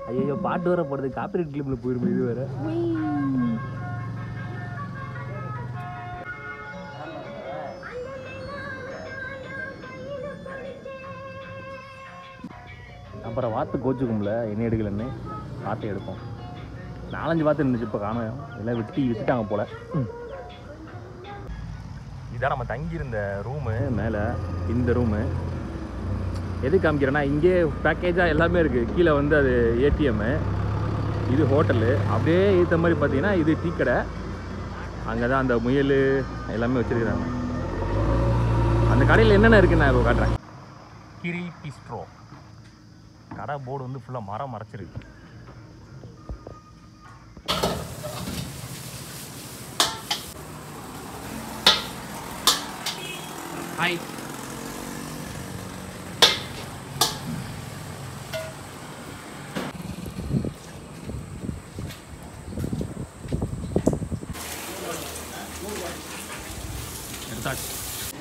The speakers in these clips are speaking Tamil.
ஐயோ பாட்டு வர போகிறது காப்பிரைட் கிளிப்பில் போயிடும் இது வேற அப்புறம் வாத்து கோச்சுக்கும்ல என்ன எடுக்கலன்னு வாத்தை எடுப்போம் நாலஞ்சு வாத்து இருந்துச்சு இப்போ காணும் எல்லாம் வெட்டி விட்டுட்டாங்க போல இதான் நம்ம தங்கியிருந்த ரூமு மேலே இந்த ரூமு எது காமிக்கிறேன்னா இங்கே பேக்கேஜாக எல்லாமே இருக்குது கீழே வந்து அது ஏடிஎம்மு இது ஹோட்டலு அப்படியே ஏற்ற மாதிரி பார்த்தீங்கன்னா இது டீ கடை அங்கே தான் அந்த முயல் எல்லாமே வச்சுருக்குறாங்க அந்த கடையில் என்னென்ன இருக்குன்னு நான் இப்போ காட்டுறேன் கிரி பிஸ்ட்ரோ கடை போர்டு வந்து ஃபுல்லாக மரம் மறைச்சிருக்கு ஹாய் எடுத்தாச்சு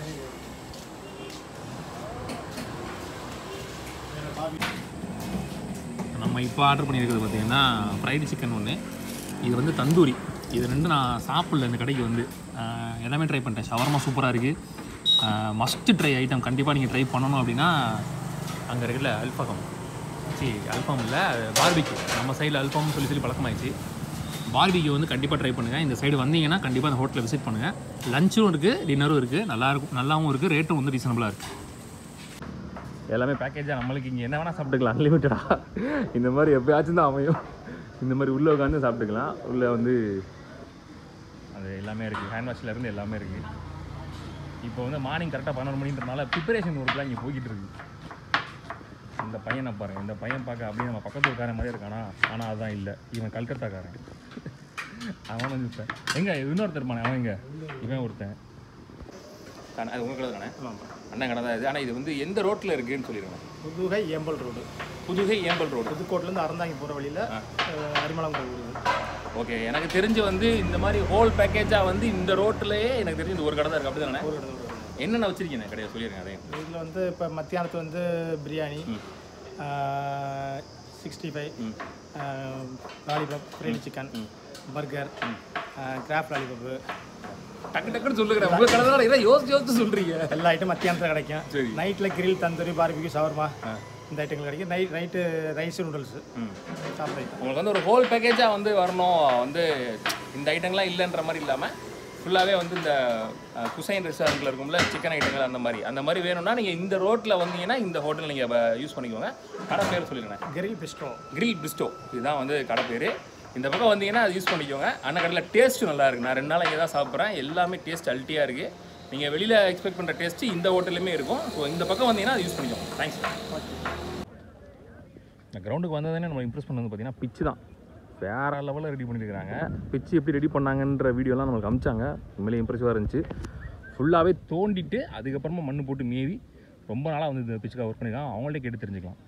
நம்ம இப்போ ஆர்டர் பண்ணியிருக்கிறது பார்த்தீங்கன்னா ஃப்ரைடு சிக்கன் ஒன்று இது வந்து தந்தூரி இது ரெண்டும் நான் சாப்பிடல இந்த கடைக்கு வந்து ஆஹ் எல்லாமே ட்ரை பண்ணிட்டேன் ஷவர்மா சூப்பராக இருக்குது மஸ்ட் ட்ரை ஐட்டம் கண்டிப்பாக நீங்கள் ட்ரை பண்ணணும் அப்படின்னா அங்கே இருக்குல்ல அல்ஃபகம் சி அல்ஃபாம் இல்லை பார்பிக்யூ நம்ம சைடில் அல்ஃபாம்னு சொல்லி சொல்லி பழக்கமாயிடுச்சு பார்பிக்யூ வந்து கண்டிப்பாக ட்ரை பண்ணுங்கள் இந்த சைடு வந்தீங்கன்னா கண்டிப்பாக அந்த ஹோட்டலில் விசிட் பண்ணுங்கள் லஞ்சும் இருக்குது டின்னரும் இருக்குது நல்லா இருக்கும் நல்லாவும் இருக்குது ரேட்டும் வந்து ரீசனபுளாக இருக்குது எல்லாமே பேக்கேஜாக நம்மளுக்கு இங்கே என்ன வேணால் சாப்பிட்டுக்கலாம் அன்லிமிட்டடா இந்த மாதிரி எப்பயாச்சும் தான் அமையும் இந்த மாதிரி உள்ளே உட்காந்து சாப்பிட்டுக்கலாம் உள்ளே வந்து அது எல்லாமே இருக்குது ஹேண்ட் வாஷ்ல இருந்து எல்லாமே இருக்குது இப்போ வந்து மார்னிங் கரெக்டாக பன்னெண்டு மணின்றனால ப்ரிப்பரேஷன் ஒர்க்லாம் இங்கே போய்கிட்டு இருக்கு இந்த பையனை பாருங்க இந்த பையன் பார்க்க அப்படியே நம்ம பக்கத்து ஊர்க்காரன் மாதிரி இருக்கானா ஆனால் அதுதான் இல்லை இவன் கல்கத்தாக்காரன் அவன் வந்து இப்ப- எங்க இன்னொருத்தர் பானே அவன் எங்க இவன் ஒருத்தன் தானே அது உங்கள் கடை தானே அண்ணன் கடை தான் இது ஆனால் இது வந்து எந்த ரோட்டில் இருக்குன்னு சொல்லிடுங்க புதுகை ஏம்பல் ரோடு புதுகை ஏம்பல் ரோடு புதுக்கோட்லேருந்து அறந்தாங்கி போகிற வழியில் அரிமளம் கோவில் ஓகே எனக்கு தெரிஞ்சு வந்து இந்த மாதிரி ஹோல் பேக்கேஜாக வந்து இந்த ரோட்லயே எனக்கு தெரிஞ்சு இந்த ஒரு கடை தான் இருக்கு அப்படி தானே ஒரு இடம் ஒரு என்னென்ன வச்சிருக்கீங்க கடையை சொல்லிடுங்க அதையும் இதில் வந்து இப்போ மத்தியானத்து வந்து biryani sixty five lollipop fried chicken burger கிராஃப்ட் லாலிபாப்பு டக்கு டக்குன்னு சொல்லுங்க உங்க கடை தான் இதை யோசிச்சு யோசிச்சு சொல்றீங்க எல்லா ஐட்டம் மத்தியானத்தில் கிடைக்கும் சரி. நைட்டில் கிரில் தந்தூரி பார்பிக்யூ ஷவர்மா இந்த ஐட்டங்கள் கிடைக்கும் நைட் நைட்டு ரைஸ் நூடுல்ஸு சாப்பிட்ற ஐட்டம் உங்களுக்கு வந்து ஒரு ஹோல் பேக்கேஜாக வந்து வரணும் வந்து இந்த ஐட்டங்கள்லாம் இல்லைன்ற மாதிரி இல்லாமல் ஃபுல்லாகவே வந்து இந்த அஹ், குசைன் ரெஸ்டாரண்ட்டில் இருக்கும்ல சிக்கன் ஐட்டங்கள் அந்த மாதிரி அந்த மாதிரி வேணும்னா நீங்கள் இந்த ரோட்டில் வந்தீங்கன்னா இந்த ஹோட்டல் நீங்கள் யூஸ் பண்ணிக்கோங்க கடை பேர் சொல்லிடுங்க கிரில் பிஸ்ட்ரோ கிரில் பிஸ்டோ இதுதான் வந்து கடை பேர் இந்த பக்கம் வந்தீங்கன்னா அது யூஸ் பண்ணிக்கோங்க அண்ணன் கடையில் டேஸ்ட்டும் நல்லா இருக்கு நான் ரெண்டு நாள் இங்கே தான் சாப்பிட்றேன் எல்லாமே டேஸ்ட் அல்ட்டியாக இருக்குது நீங்கள் வெளியில் எக்ஸ்பெக்ட் பண்ணுற டேஸ்ட்டு இந்த ஹோட்டல்லையுமே இருக்கும் ஸோ இந்த பக்கம் வந்தீங்கன்னா அது யூஸ் பண்ணிக்கோங்க தேங்க்ஸ் இந்த கிரவுண்டுக்கு வந்ததுனே நம்ம இம்ப்ரெஸ் பண்ணது பார்த்தீங்கன்னா பிச்சு தான் வேற லெவலில் ரெடி பண்ணியிருக்காங்க பிச்சு எப்படி ரெடி பண்ணாங்கன்ற வீடியோலாம் நம்மளுக்கு அமிச்சாங்க உண்மையிலே இம்ப்ரெசிவாக இருந்துச்சு ஃபுல்லாகவே தோண்டிட்டு அதுக்கப்புறமா மண் போட்டு மேவி ரொம்ப நாளாக வந்து இந்த பிச்சுக்காக ஒர்க் பண்ணியிருக்காங்க அவங்கள்ட்ட கேட்டு தெரிஞ்சுக்கலாம்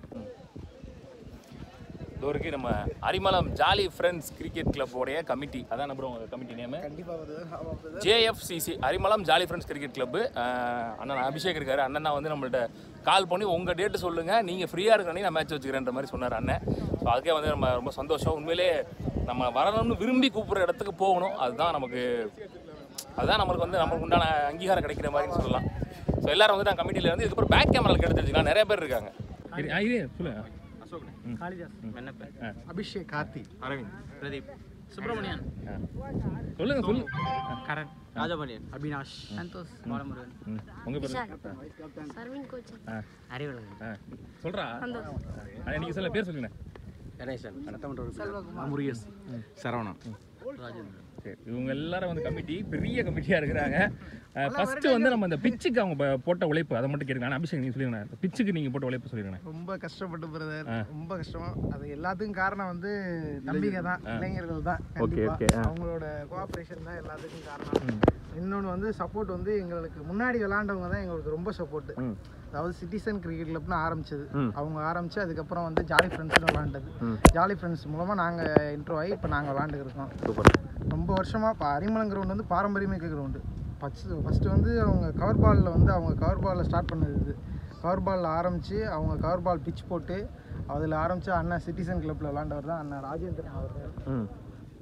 இதோ இருக்கு நம்ம அரிமளம் ஜாலி ஃப்ரெண்ட்ஸ் கிரிக்கெட் கிளப்போடைய கமிட்டி அதான் ப்ரோ உங்க கமிட்டி நேமு கண்டிப்பாக வருது JFCC Arimalam jolly friends cricket club அண்ணன் அபிஷேக் இருக்காரு அண்ணன் தான் வந்து நம்மள்ட்ட கால் பண்ணி உங்கள் டேட்டு சொல்லுங்கள் நீங்கள் ஃப்ரீயாக இருக்கணும் நான் மேட்ச் வச்சுக்கிறேன்ற மாதிரி சொன்னார் அண்ணன் ஸோ அதுக்கே வந்து நம்ம ரொம்ப சந்தோஷம் உண்மையிலே நம்ம வரணும்னு விரும்பி கூப்பிட்ற இடத்துக்கு போகணும் அதுதான் நமக்கு அதுதான் நம்மளுக்கு வந்து நம்மளுக்கு உண்டான அங்கீகாரம் கிடைக்கிற மாதிரின்னு சொல்லலாம் ஸோ எல்லாரும் வந்து நான் கமிட்டியில் வந்து இதுக்கப்புறம் பேக் கேமராவில் எடுத்து வச்சுக்கலாம் நிறைய பேர் இருக்காங்க இது சொல்லுங்க காளிதாஸ் அபிஷேக் கார்த்தி அரவிந்த் பிரதீப் சுப்பிரமணியன் ஆ. சொல்லுங்க சொல்லுங்க கரண் ராஜபாண்டியன் அபினாஷ் சந்தோஷ் பாலமுருகன் ம், உங்க பேர் சர்வின் கோச் ஆ அறிவழகன் ஆ சொல்றா ஆ, நீங்க சொல்ல பேர் சொல்லுங்க கணேசன் முருகேஷ் சரவணன் சரி இவங்க எல்லாரும் வந்து கமிட்டி பெரிய கமிட்டியா இருக்கிறாங்க ஃபர்ஸ்ட் வந்து நம்ம இந்த பிச்சுக்கு அவங்க ப- போட்ட உழைப்பு அதை மட்டும் கேட்குறேன் அபிஷேக் நீங்க சொல்லிடுங்க பிச்சுக்கு நீங்க போட்ட உழைப்பு சொல்லிடுங்க ரொம்ப கஷ்டப்பட்டு பிரதர் ரொம்ப கஷ்டம் அது எல்லாத்துக்கும் காரணம் வந்து நம்பிக்கை தான் இளைஞர்கள் தான் Okay, கண்டிப்பா. okay, ஆ. அவங்களோட கோஆப்ரேஷன் தான் எல்லாத்துக்கும் காரணம் இன்னொன்று வந்து சப்போர்ட் வந்து எங்களுக்கு முன்னாடி விளாண்டவங்க தான் எங்களுக்கு ரொம்ப சப்போர்ட் ம். அதாவது சிட்டிசன் கிரிக்கெட் கிளப்னு ஆரம்பிச்சது ம். அவங்க ஆரம்பிச்சு அதுக்கப்புறம் வந்து ஜாலி ஃப்ரெண்ட்ஸ்னு விளாண்டது ம். ஜாலி ஃப்ரெண்ட்ஸ் மூலமாக நாங்கள் இன்ட்ரோ ஆகி இப்போ நாங்கள் விளாண்டுருக்கோம் சூப்பர் ரொம்ப வருஷமாக இப்போ அரிமளம் கிரவுண்ட் வந்து பாரம்பரியமிக்க கிரவுண்டு ஃபஸ்ட்டு ஃபஸ்ட்டு வந்து அவங்க கவர் பாலில் வந்து அவங்க கவர் பாலில் ஸ்டார்ட் பண்ணது இது கவர் பாலில் ஆரம்பித்து அவங்க கவர் பால் பிச் போட்டு அதில் ஆரம்பிச்சு அண்ணன் சிட்டிசன் கிளப்பில் விளாண்டவர் தான் அண்ணன் ராஜேந்திரன் அவர் தான் ம்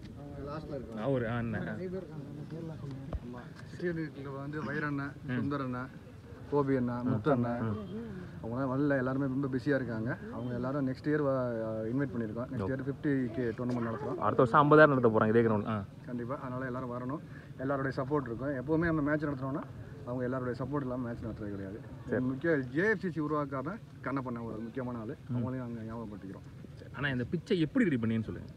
அவர் ஆ அண்ணன் நிறைய பேர் இருக்காங்க அந்த பேர்லாம் சொல்லுங்க கிறிஸ்டியனுக்கு வந்து வைரண்ணன் சுந்தர் அண்ணன் கோபி அண்ணன் முத்து அண்ணன் அவங்களாம் வரல எல்லாருமே ரொம்ப பிஸியாக இருக்காங்க அவங்க எல்லாரும் நெக்ஸ்ட் இயர் இன்வைட் பண்ணியிருக்கோம் next year fifty K tournament நடத்துகிறோம் அடுத்த வருஷம் ஐம்பதாயிரம் நடத்த போகிறாங்க இதே கிரவுண்ட் ஆ கண்டிப்பாக அதனால் எல்லாரும் வரணும் எல்லாருடைய சப்போர்ட் இருக்கும் எப்போவுமே நம்ம மேட்ச் நடத்துகிறோம்னா அவங்க எல்லாருடைய சப்போர்ட் இல்லாமல் மேட்ச் நடத்துறது கிடையாது முக்கிய ஜேஎஃப்சிசி உருவாக்காம கண்ணப்பண்ண ஒரு முக்கியமான ஆள் அவங்களையும் நாங்கள் ஞாபகப்படுத்திக்கிறோம் ஆனால் இந்த பிச்சை எப்படி ரெடி பண்ணீங்கன்னு சொல்லுங்கள்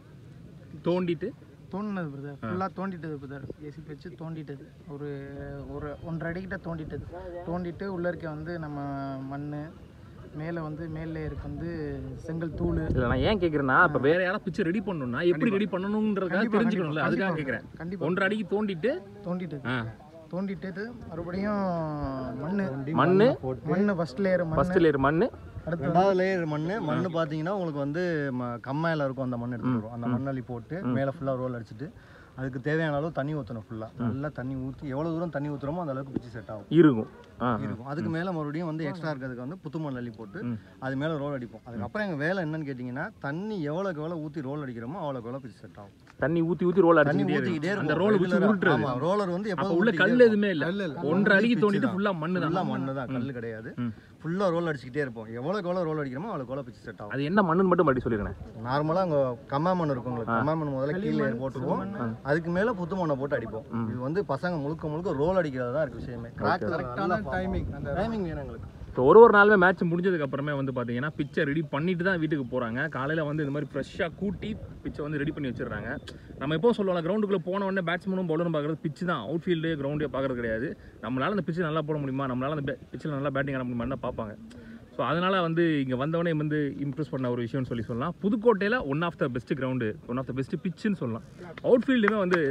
தோண்டிட்டு தோண்டினது பிரதர் ஃபுல்லாக தோண்டிட்டது பிரதர் ஏசி வச்சு தோண்டிட்டது ஒரு ஒரு ஒன்றரை அடிக்கிட்ட தோண்டிட்டது தோண்டிட்டு உள்ள இருக்க வந்து நம்ம மண் மேலே வந்து மேல் லேயருக்கு வந்து செங்கல் தூள் இல்லை நான் ஏன் கேட்குறேன்னா இப்போ வேற யாராவது பிச்சை ரெடி பண்ணணும்னா எப்படி ரெடி பண்ணணுன்றதுக்காக கண்டிப்பா, தெரிஞ்சுக்கணும்ல கண்டிப்பா, அதுக்காக கண்டிப்பா. கேட்குறேன் கண்டிப்பா. ஒன்றரை அடிக்கு தோண்டிட்டு தோண்டிட்டது ஆ தோண்டிட்டது மறுபடியும் மண் மண்ணு மண் ஃபர்ஸ்ட் லேயர் மண் ஃபர்ஸ்ட் லேயர் மண் அடுத்து ரெண்டாவது லேயர் மண் மண் பார்த்தீங்கன்னா உங்களுக்கு வந்து ம- கம்மாயில இருக்கும் அந்த மண் எடுத்துட்டு வரும் அந்த மண்ணள்ளி போட்டு மேலே ஃபுல்லாக ரோல் அடிச்சுட்டு அதுக்கு தேவையான அளவு தண்ணி ஊற்றணும் ஃபுல்லாக நல்லா தண்ணி ஊற்றி எவ்வளோ தூரம் தண்ணி ஊற்றுறோமோ அந்த அளவுக்கு பிச்சு செட் ஆகும் இருக்கும் ஆ இருக்கும் அதுக்கு மேலே மறுபடியும் வந்து எக்ஸ்ட்ரா இருக்கிறதுக்கு வந்து புத்து மண் அள்ளி போட்டு அது மேலே ரோல் அடிப்போம் அதுக்கப்புறம் எங்கள் வேலை என்னன்னு கேட்டிங்கன்னா தண்ணி எவ்வளோக்கு எவ்வளோ ஊற்றி ரோல் அடிக்கிறோமோ அவ்வளோக்கு எவ்வளோ பிச்சு செட் ஆகும் தண்ணி ஊற்றி ஊற்றி ரோல் தண்ணி அடிச்சுக்கிட்டே ஊற்றிக்கிட்டே இருக்கும் அந்த இருக்கும் ரோல் வச்சு Regular ஆ. உருட்டுறது ஆமா ரோலர் வந்து அப்போ எப்போ உள்ள கல் எதுவுமே இல்லை ஒன்றரை அடிக்கு தோண்டிட்டு ஃபுல்லாக மண்ணு ஃபுல்லாக தான் மண்ணு தான் கல் கிடையாது ம். ஃபுல்லாக ரோல் அடிச்சுக்கிட்டே இருப்போம் எவ்வளோக்கு எவ்வளோ ரோல் அடிக்கிறோமோ அவ்வளோக்கு எவ்வளோ பிச்சு செட் ஆகும் அது என்ன மண்ணுன்னு மட்டும் மறுபடியும் சொல்லிடுறேன் நார்மலாக அங்கே கம்மா மண் இருக்கும் உங்களுக்கு கம்மா மண் முதல்ல கீழே போட்டுருவோம் அதுக்கு மேலே புத்து மண்ணை போட்டு அடிப்போம் இது வந்து பசங்க முழுக்க முழுக்க ரோல் அடிக்கிறது தான் இருக்கு விஷயமே கிராக் கரெக்டான டைமிங் அந்த டைமிங் வேணும் எங்களுக்கு இப்போ ஒரு ஒரு நாளுமே மேட்ச் முடிஞ்சதுக்கு அப்புறமே வந்து பார்த்தீங்கன்னா பிச்சை ரெடி பண்ணிட்டு தான் வீட்டுக்கு போகிறாங்க காலையில் வந்து இந்த மாதிரி ஃப்ரெஷ்ஷாக கூட்டி பிச்சை வந்து ரெடி பண்ணி வச்சிடுறாங்க நம்ம எப்போ சொல்லுவோம் கிரவுண்டுக்குள்ளே போன உடனே பேட்ஸ்மேனும் பவுலரும் பார்க்குறது பிச்சு தான் அவுட் ஃபீல்டு கிரவுண்டே பார்க்குறது கிடையாது நம்மளால அந்த பிச்சு நல்லா போட முடியுமா நம்மளால அந்த பிச்சில் நல்லா பேட்டிங் ஆட முடியுமான்னு தான் பார்ப்பாங்க ஸோ அதனால் வந்து இங்கே வந்தவொடனே வந்து இம்ப்ரெஸ் பண்ண ஒரு விஷயம்னு சொல்லி சொல்லலாம் புதுக்கோட்டையில் one of the best ground one of the best பிச்சுன்னு சொல்லலாம் அவுட் ஃபீல்டுமே வந்து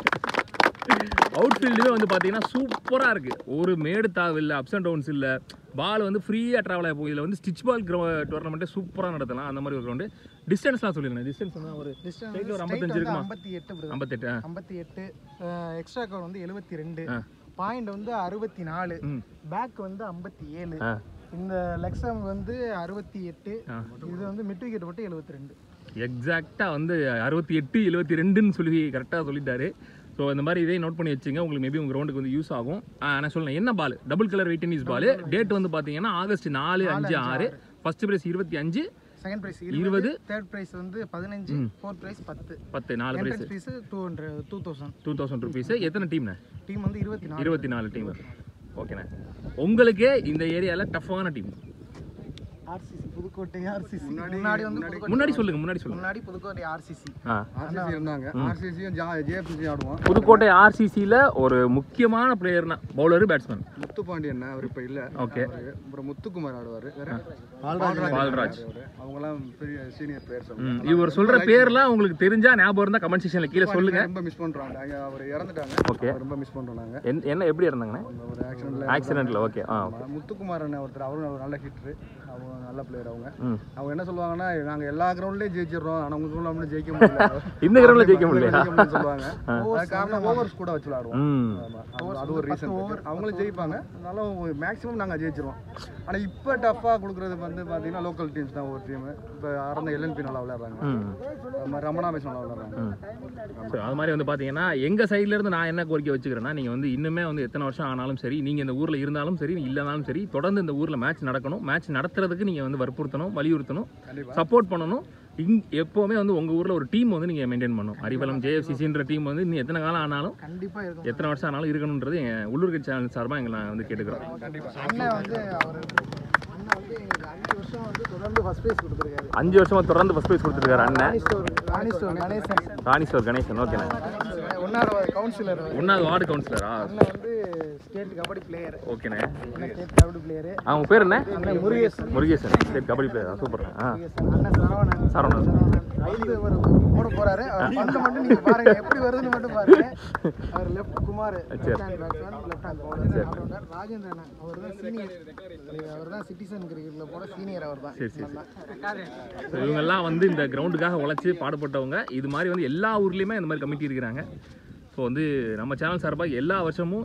அவுட் ஃபீல்டுமே வந்து பார்த்தீங்கன்னா சூப்பராக இருக்குது ஒரு மேடு தாவு இல்லை அப்ஸ் அண்ட் டவுன்ஸ் இல்லை பால் வந்து ஃப்ரீயாக ட்ராவல் ஆகி போகுது இதில் வந்து ஸ்டிச் பால் டோர்னமெண்ட்டே சூப்பராக நடத்தலாம் அந்த மாதிரி ஒரு கிரவுண்டு டிஸ்டன்ஸ்லாம் சொல்லிடுங்க டிஸ்டன்ஸ் வந்து ஒரு straight ஒரு 55 இருக்குமா? ஐம்பத்தி எட்டு ஐம்பத்தெட்டு ஆ. ஐம்பத்தி எட்டு எக்ஸ்ட்ரா கவர் வந்து எழுபத்தி ரெண்டு ஆ. பாயிண்ட் வந்து அறுபத்தி நாலு ம். பேக் வந்து ஐம்பத்தி ஏழு ஆ. இந்த லெக்ஸம் வந்து அறுபத்தி எட்டு இது வந்து மிட் விக்கெட் மட்டும் எழுபத்தி ரெண்டு எக்ஸாக்டாக வந்து அறுபத்தி எட்டு எழுபத்தி ரெண்டுன்னு சொல்லி கரெக்டாக சொல்லிட்டாரு ஸோ இந்த மாதிரி இதே நோட் பண்ணி வச்சுங்க உங்களுக்கு மேபி உங்கள் ரவுண்டுக்கு வந்து யூஸ் ஆகும் ஆ, நான் சொல்லுறேன் என்ன ball double colour weight tennis ball date வந்து பார்த்தீங்கன்னா ஆகஸ்ட் நாலு அஞ்சு ஆறு ஃபர்ஸ்ட் பிரைஸ் இருபத்தி அஞ்சு செகண்ட் பிரைஸ் இருபது. இருபது தேர்ட் பிரைஸ் வந்து பதினஞ்சு ஃபோர்த் பிரைஸ் பத்து பத்து நாலு prize entrance fees two hundred two thousand two thousand rupees எத்தனை டீம்ண்ணே டீம் வந்து இருபத்தி நாலு இருபத்தி நாலு டீம் ஓகேண்ணே உங்களுக்கே இந்த ஏரியாவில் டஃப்பான டீம் ஆர்சிசி புதுக்கோட்டை ஆர்சிசி முன்னாடி வந்து புதுக்கோட்டை முன்னாடி சொல்லுங்க முன்னாடி சொல்லுங்க முன்னாடி புதுக்கோட்டை ஆர்சிசி ஆ ஆர்சிசி இருந்தாங்க ஆர்சிசியும் ஜேஎஃப்சிசி ஆடுவோம் புதுக்கோட்டை ஆர்சிசியில் ஒரு முக்கியமான பிளேயர்னா பவுலரு பேட்ஸ்மேன் முத்து பாண்டியன் அவர் இப்போ இல்லை ஓகே அப்புறம் முத்துக்குமார் ஆடுவார் வேற பால்ராஜ் அவரு. அவங்கெல்லாம் பெரிய சீனியர் பிளேயர்ஸ் ம், இவர் சொல்ற பேர்லாம் உங்களுக்கு தெரிஞ்சா ஞாபகம் இருந்தா கமெண்ட் செக்ஷன்ல கீழே சொல்லுங்க ரொம்ப மிஸ் பண்றாங்க ஐயா, அவர் இறந்துட்டாங்க Okay. அவர் ரொம்ப மிஸ் பண்றோம் நாங்க என்- என்ன எப்படி இருந்தாங்கண்ணே ஒரு ஆக்சிடென்ட்ல ஆக்சிடென்ட்ல ஓகே ஆ முத்துக்குமார் அண்ணன் ஒருத்தர் அவரும் ஒரு நல்ல ஹிட்ரு அவங்க நல்ல பிளேயர் அவங்க ம். அவங்க என்ன சொல்லுவாங்கன்னா நாங்க எல்லா கிரவுண்ட்லயும் ஜெயிச்சிடுறோம் ஆனா உங்க கிரவுண்ட்ல மட்டும் ஜெயிக்க முடியல இந்த கிரவுண்ட்ல ஜெயிக்க முடியலையா ஜெயிக்க முடியலன்னு சொல்லுவாங்க அது காரணம் ஓவர்ஸ் கூட வச்சு விளாடுவோம் ம் ஆமா. அது- அது ஒரு ரீசன் அவங்களும் ஜெயிப்பாங்க அதனால மேக்ஸிமம் நாங்க ஜெயிச்சிருவோம் ஆனா இப்போ டஃப்பாக கொடுக்குறது வந்து பாத்தீங்கன்னா லோக்கல் டீம்ஸ் தான் ஒரு டீம் இப்போ ஆரம்ப எல்என்பி நல்லா விளையாடுறாங்க ம் அது மாதிரி ரமணா மேட்ச் நல்லா விளையாடுறாங்க ஸோ அது மாதிரி வந்து பார்த்தீங்கன்னா எங்கள் சைடுல இருந்து நான் என்ன கோரிக்கை வச்சுக்கிறேன்னா நீங்கள் வந்து இன்னுமே வந்து எத்தனை வருஷம் ஆனாலும் சரி நீங்கள் இந்த ஊரில் இருந்தாலும் சரி இல்லைனாலும் சரி தொடர்ந்து இந்த ஊரில் மேட்ச் நடக்கணும் மேட்ச் நடத்துறதுக்கு நீங்கள் வந்து வற்புறுத்தணும் வலியுறுத்தணும் சப்போர்ட் பண்ணணும் இங் எப்போவுமே வந்து உங்கள் ஊரில் ஒரு டீம் வந்து நீங்கள் மெயின்டைன் பண்ணணும் அரிவலம் ஜேஎஃப்சிசின்ற டீம் வந்து இன்னும் எத்தனை காலம் ஆனாலும் கண்டிப்பா இருக்கும் எத்தனை வருஷம் ஆனாலும் இருக்கணுன்றது என் உள்ளூர் கட்சி சேனல் சார்பாக எங்களை நான் வந்து கேட்டுக்கிறோம் அண்ணன் வந்து அவர் அண்ணன் வந்து எங்களுக்கு அஞ்சு வருஷம் வந்து தொடர்ந்து ஃபர்ஸ்ட் பிரைஸ் கொடுத்துருக்காரு அஞ்சு வருஷமா தொடர்ந்து ஃபஸ்ட் ப்ரைஸ் கொடுத்துருக்காரு அண்ணன் Rani store Rani store Ganesan Rani store Ganesan ஓகேண்ணே ஒன்னாவது கவுன்சிலர் ஒன்றாவது வார்டு கவுன்சிலரா அண்ணன் வந்து ஸ்டேட் கபடி பிளேயர் ஓகேண்ணே அண்ணன் ஸ்டேட் கபடி பிளேயர் அவங்க பேர் என்ன அண்ணன் முருகேசன் முருகேசன் சரி கபடி பிளேயர் சூப்பர் ஆ அண்ணன் சரவணன் சரவணன். வந்து ஒரு போட போறாரு அவர் பந்து மட்டும் நீங்க பாருங்க எப்படி வருதுன்னு மட்டும் பாருங்க அவர் left Kumar left hand batsman left hand bowler Rajendran அவர் தான் சீனியர் அவர் தான் சிட்டிசன் கிரிக்கெட்ல போட சீனியர் அவர் தான் சரி, சரி. ஸோ இவங்கெல்லாம் வந்து இந்த கிரவுண்டுக்காக உழைச்சி பாடுபட்டவங்க இது மாதிரி வந்து எல்லா ஊர்லேயுமே இந்த மாதிரி கமிட்டி இருக்கிறாங்க ஸோ வந்து நம்ம சேனல் சார்பாக எல்லா வருஷமும்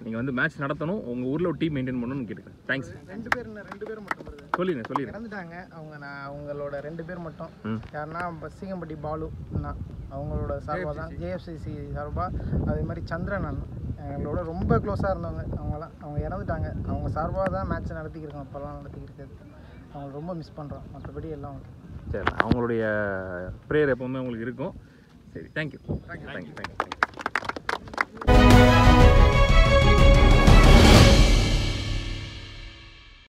நீங்கள் வந்து மேட்ச் நடத்தணும் உங்கள் ஊரில் ஒரு டீம் மெயின்டைன் பண்ணணும்னு கேட்டுக்கிறேன் தேங்க்ஸ் ரெண்டு பேர் இன்னும் ரெண்டு பேர் மட்டும் வருது சொல்லிடுங்க சொல்லிடுங்க இறந்துட்டாங்க அவங்க நான் அவங்களோட ரெண்டு பேர் மட்டும் ம். யாருன்னா இப்போ சீகம்பட்டி பாலு அண்ணா அவங்களோட சார்பாக தான் ஜேஎஃப்சிசி சார்பாக அதே மாதிரி சந்திரன் அண்ணன் எங்களோட ரொம்ப க்ளோஸாக இருந்தவங்க அவங்களாம் அவங்க இறந்துட்டாங்க அவங்க சார்பாக தான் மேட்ச் நடத்திக்கிருக்கோம் இப்போல்லாம் நடத்திக்கிருக்கிறது அவங்க ரொம்ப மிஸ் பண்ணுறோம் மற்றபடி எல்லாம் okay. சரி அவங்களுடைய ப்ரேயர் எப்போவுமே உங்களுக்கு இருக்கும் சரி தேங்க்யூ தேங்க்யூ தேங்க்யூ தேங்க்யூ